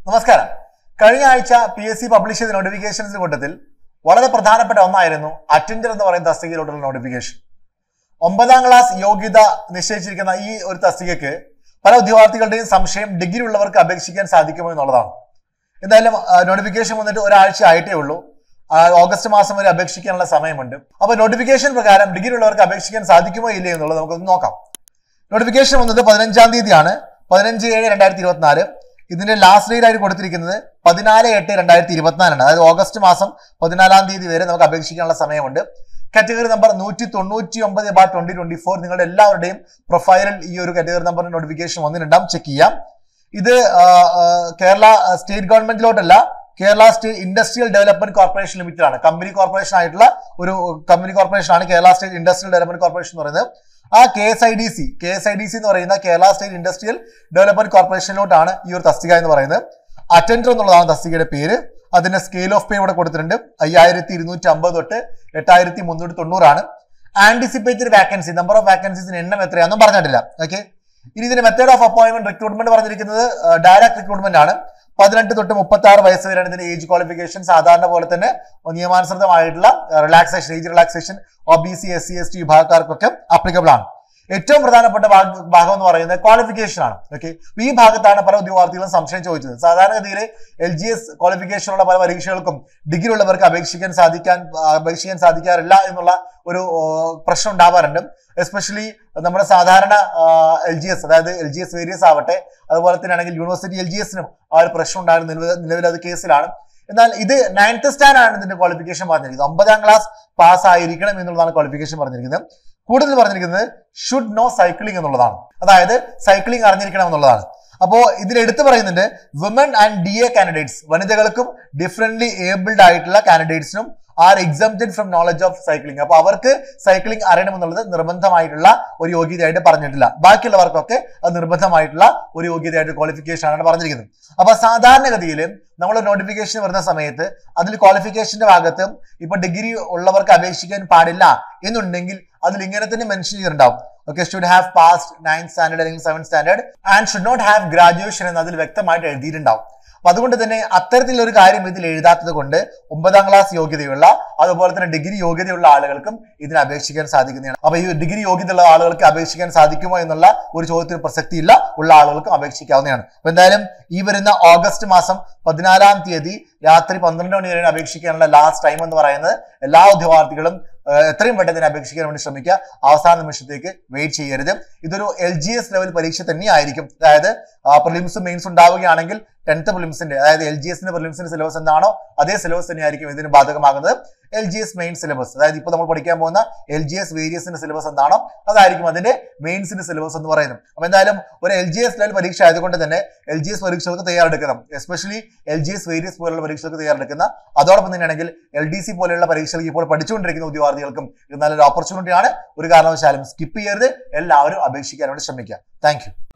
നമസ്കാരം കഴിഞ്ഞ ആഴ്ച പി എസ് സി പബ്ലിഷ് ചെയ്ത നോട്ടിഫിക്കേഷൻസിന്റെ കൂട്ടത്തിൽ വളരെ പ്രധാനപ്പെട്ട ഒന്നായിരുന്നു അറ്റൻഡർ എന്ന് പറയുന്ന തസ്തികയിലോട്ടുള്ള നോട്ടിഫിക്കേഷൻ ഒമ്പതാം ക്ലാസ് യോഗ്യത നിശ്ചയിച്ചിരിക്കുന്ന ഈ ഒരു തസ്തികയ്ക്ക് പല ഉദ്യോഗാർത്ഥികളുടെയും സംശയം ഡിഗ്രി ഉള്ളവർക്ക് അപേക്ഷിക്കാൻ സാധിക്കുമോ എന്നുള്ളതാണ് എന്തായാലും നോട്ടിഫിക്കേഷൻ വന്നിട്ട് ഒരാഴ്ച ആയിട്ടേ ഉള്ളൂ ആ, ഓഗസ്റ്റ് മാസം വരെ അപേക്ഷിക്കാനുള്ള സമയമുണ്ട് അപ്പൊ നോട്ടിഫിക്കേഷൻ പ്രകാരം ഡിഗ്രി ഉള്ളവർക്ക് അപേക്ഷിക്കാൻ സാധിക്കുമോ ഇല്ലയോ എന്നുള്ളത് നമുക്കൊന്ന് നോക്കാം നോട്ടിഫിക്കേഷൻ വന്നത് പതിനഞ്ചാം തീയതിയാണ് പതിനഞ്ച് ഏഴ് രണ്ടായിരത്തി ഇരുപത്തിനാല് ഇതിന്റെ ലാസ്റ്റ് ഡേറ്റ് ആയിട്ട് കൊടുത്തിരിക്കുന്നത് പതിനാല് എട്ട് രണ്ടായിരത്തി ഇരുപത്തിനാലാണ് അതായത് ഓഗസ്റ്റ് മാസം പതിനാലാം തീയതി വരെ നമുക്ക് അപേക്ഷിക്കാനുള്ള സമയമുണ്ട് കാറ്റഗറി നമ്പർ നൂറ്റി തൊണ്ണൂറ്റി ഒമ്പത് ബാർ ട്വന്റി ട്വന്റി ഫോർ നിങ്ങളുടെ എല്ലാവരുടെയും പ്രൊഫൈലിൽ ഈ ഒരു കാറ്റഗറി നമ്പറിന്റെ നോട്ടിഫിക്കേഷൻ വന്നിട്ടുണ്ടാവും ചെക്ക് ചെയ്യാം ഇത് ആ, ആ, കേരള സ്റ്റേറ്റ് ഗവൺമെന്റിലോട്ടല്ല Kerala state industrial development corporation limited ആണ് കമ്പനി കോർപ്പറേഷൻ ആയിട്ടുള്ള ഒരു കമ്പനി കോർപ്പറേഷൻ ആണ് Kerala state industrial development corporation എന്ന് പറയുന്നത് ആ K S I D C K S I D C എന്ന് പറയുന്ന കേരള സ്റ്റേറ്റ് ഇൻഡസ്ട്രിയൽ ഡെവലപ്മെന്റ് കോർപ്പറേഷനിലോട്ടാണ് ഈ ഒരു തസ്തിക എന്ന് പറയുന്നത് അറ്റൻഡർ എന്നുള്ളതാണ് തസ്തികയുടെ പേര് അതിന്റെ സ്കെയിൽ ഓഫ് പേ ഇവിടെ കൊടുത്തിട്ടുണ്ട് അയ്യായിരത്തി ഇരുന്നൂറ്റി അമ്പത് തൊട്ട് എട്ടായിരത്തി മുന്നൂറ്റി തൊണ്ണൂറാണ് ആന്റിസിപ്പേറ്റഡ് വാക്കൻസി നമ്പർ ഓഫ് വാക്കൻസീസിന് എണ്ണം എത്രയാണെന്നും പറഞ്ഞിട്ടില്ല ഓക്കെ ഇനി ഇതിന്റെ മെത്തേഡ് ഓഫ് അപ്പോയിന്റ്മെന്റ് റിക്രൂട്ട്മെന്റ് പറഞ്ഞിരിക്കുന്നത് ഡയറക്ട് റിക്രൂട്ട്മെന്റ് ആണ് പതിനെട്ട് തൊട്ട് മുപ്പത്തി ആറ് വയസ്സ് വരെയാണ് ഇതിന്റെ ഏജ് ക്വാളിഫിക്കേഷൻ സാധാരണ പോലെ തന്നെ നിയമാനുസൃതമായിട്ടുള്ള relaxation age relaxation O B C S C S T വിഭാഗക്കാർക്കൊക്കെ അപ്ലിക്കബിൾ ആണ് ഏറ്റവും പ്രധാനപ്പെട്ട ഭാഗ- ഭാഗം എന്ന് പറയുന്നത് ക്വാളിഫിക്കേഷൻ ആണ് ഓക്കെ ഈ ഭാഗത്താണ് പല ഉദ്യോഗാർത്ഥികളും സംശയം ചോദിച്ചത് സാധാരണഗതിയിൽ എൽ ജി എസ് ക്വാളിഫിക്കേഷൻ ഉള്ള പല പരീക്ഷകൾക്കും ഡിഗ്രി ഉള്ളവർക്ക് അപേക്ഷിക്കാൻ സാധിക്കാൻ അപേക്ഷിക്കാൻ സാധിക്കാറില്ല എന്നുള്ള ഒരു ഓ, പ്രശ്നം ഉണ്ടാവാറുണ്ട് എസ്പെഷ്യലി നമ്മുടെ സാധാരണ എൽ ജി എസ് അതായത് എൽ ജി എസ് വേരിയസ് ആവട്ടെ അതുപോലെ തന്നെ ആണെങ്കിൽ യൂണിവേഴ്സിറ്റി എൽ ജി എസിനും ആ ഒരു പ്രശ്നം ഉണ്ടായിരുന്നു നിലവിൽ നിലവിൽ അത് കേസിലാണ് എന്നാൽ ഇത് നയൻത്ത് സ്റ്റാൻഡ് ആണ് ഇതിന്റെ ക്വാളിഫിക്കേഷൻ പറഞ്ഞിരിക്കുന്നത് ഒമ്പതാം ക്ലാസ് പാസ് ആയിരിക്കണം എന്നുള്ളതാണ് ക്വാളിഫിക്കേഷൻ പറഞ്ഞിരിക്കുന്നത് കൂടുതൽ പറഞ്ഞിരിക്കുന്നത് ഷുഡ് നോ സൈക്ലിംഗ് എന്നുള്ളതാണ് അതായത് സൈക്ലിംഗ് അറിഞ്ഞിരിക്കണം എന്നുള്ളതാണ് അപ്പോ ഇതിൽ എടുത്തു പറയുന്നുണ്ട് women and D A candidates വനിതകൾക്കും ഡിഫറെന്റ്ലി ഏബിൾഡ് ആയിട്ടുള്ള കാൻഡിഡേറ്റ്സിനും are exempted from knowledge of cycling അപ്പൊ അവർക്ക് സൈക്ലിംഗ് അറിയണമെന്നുള്ളത് നിർബന്ധമായിട്ടുള്ള ഒരു യോഗ്യതയായിട്ട് പറഞ്ഞിട്ടില്ല ബാക്കിയുള്ളവർക്കൊക്കെ അത് നിർബന്ധമായിട്ടുള്ള ഒരു യോഗ്യതയായിട്ട് ക്വാളിഫിക്കേഷൻ ആണ് പറഞ്ഞിരിക്കുന്നത് അപ്പൊ സാധാരണഗതിയിൽ നമ്മൾ നോട്ടിഫിക്കേഷൻ വരുന്ന സമയത്ത് അതിൽ ക്വാളിഫിക്കേഷന്റെ ഭാഗത്ത് ഇപ്പൊ ഡിഗ്രി ഉള്ളവർക്ക് അപേക്ഷിക്കാൻ പാടില്ല എന്നുണ്ടെങ്കിൽ അതിൽ ഇങ്ങനെ തന്നെ മെൻഷൻ ചെയ്തിട്ടുണ്ടാവും okay should have passed ninth standard അല്ലെങ്കിൽ seven standard and should not have graduation എന്ന് അതിൽ വ്യക്തമായിട്ട് എഴുതിയിട്ടുണ്ടാവും അപ്പൊ അതുകൊണ്ട് തന്നെ അത്തരത്തിലുള്ള ഒരു കാര്യം ഇതിൽ എഴുതാത്തത് കൊണ്ട് ഒമ്പതാം ക്ലാസ് യോഗ്യതയുള്ള അതുപോലെ തന്നെ ഡിഗ്രി യോഗ്യതയുള്ള ആളുകൾക്കും ഇതിന് അപേക്ഷിക്കാൻ സാധിക്കുന്നതാണ് അപ്പൊ ഈ ഡിഗ്രി യോഗ്യതയുള്ള ആളുകൾക്ക് അപേക്ഷിക്കാൻ സാധിക്കുമോ എന്നുള്ള ഒരു ചോദ്യത്തിന് പ്രസക്തിയില്ല ഉള്ള ആളുകൾക്കും അപേക്ഷിക്കാവുന്നതാണ് അപ്പൊ എന്തായാലും ഈ വരുന്ന ഓഗസ്റ്റ് മാസം പതിനാലാം തീയതി രാത്രി പന്ത്രണ്ട് മണി വരെയാണ് അപേക്ഷിക്കാനുള്ള ലാസ്റ്റ് ടൈം എന്ന് പറയുന്നത് എല്ലാ ഉദ്യോഗാർത്ഥികളും ഏഹ്, എത്രയും പെട്ടെന്ന് ഇതിനെ അപേക്ഷിക്കാൻ വേണ്ടി ശ്രമിക്കുക അവസാന നിമിഷത്തേക്ക് വെയിറ്റ് ചെയ്യരുത് ഇതൊരു എൽ ജി എസ് ലെവൽ പരീക്ഷ തന്നെയായിരിക്കും അതായത് പ്രിലിംസും മെയിൻസ് ഉണ്ടാവുകയാണെങ്കിൽ ടെൻത്ത് പ്രിലിംസിന്റെ അതായത് എൽ ജി എസിന്റെ പ്രിലിംസിന്റെ സിലബസ് എന്താണോ അതേ സിലബസ് തന്നെയായിരിക്കും ഇതിന് ബാധകമാകുന്നത് L G S main syllabus അതായത് ഇപ്പോൾ നമ്മൾ പഠിക്കാൻ പോകുന്ന എൽ ജി എസ് വേരിയസിന്റെ സിലബസ് എന്താണോ അതായിരിക്കും അതിന്റെ മെയിൻസിന്റെ സിലബസ് എന്ന് പറയുന്നത് അപ്പൊ എന്തായാലും ഒരു എൽ ജി എസ് ലെവൽ പരീക്ഷ ആയതുകൊണ്ട് തന്നെ എൽ ജി എസ് പരീക്ഷകൾക്ക് തയ്യാറെടുക്കണം especially L G S various പോലുള്ള പരീക്ഷകൾക്ക് തയ്യാറെടുക്കുന്ന അതോടൊപ്പം തന്നെയാണെങ്കിൽ എൽ ഡി സി പോലെയുള്ള പരീക്ഷകൾക്ക് ഇപ്പോൾ പഠിച്ചുകൊണ്ടിരിക്കുന്ന ഉദ്യോഗാർത്ഥികൾക്കും ഇത് നല്ലൊരു ഓപ്പർച്യൂണിറ്റിയാണ് ഒരു കാരണവശാലും സ്കിപ്പ് ചെയ്യരുത് എല്ലാവരും അപേക്ഷിക്കാൻ വേണ്ടി ശ്രമിക്കുക താങ്ക് യു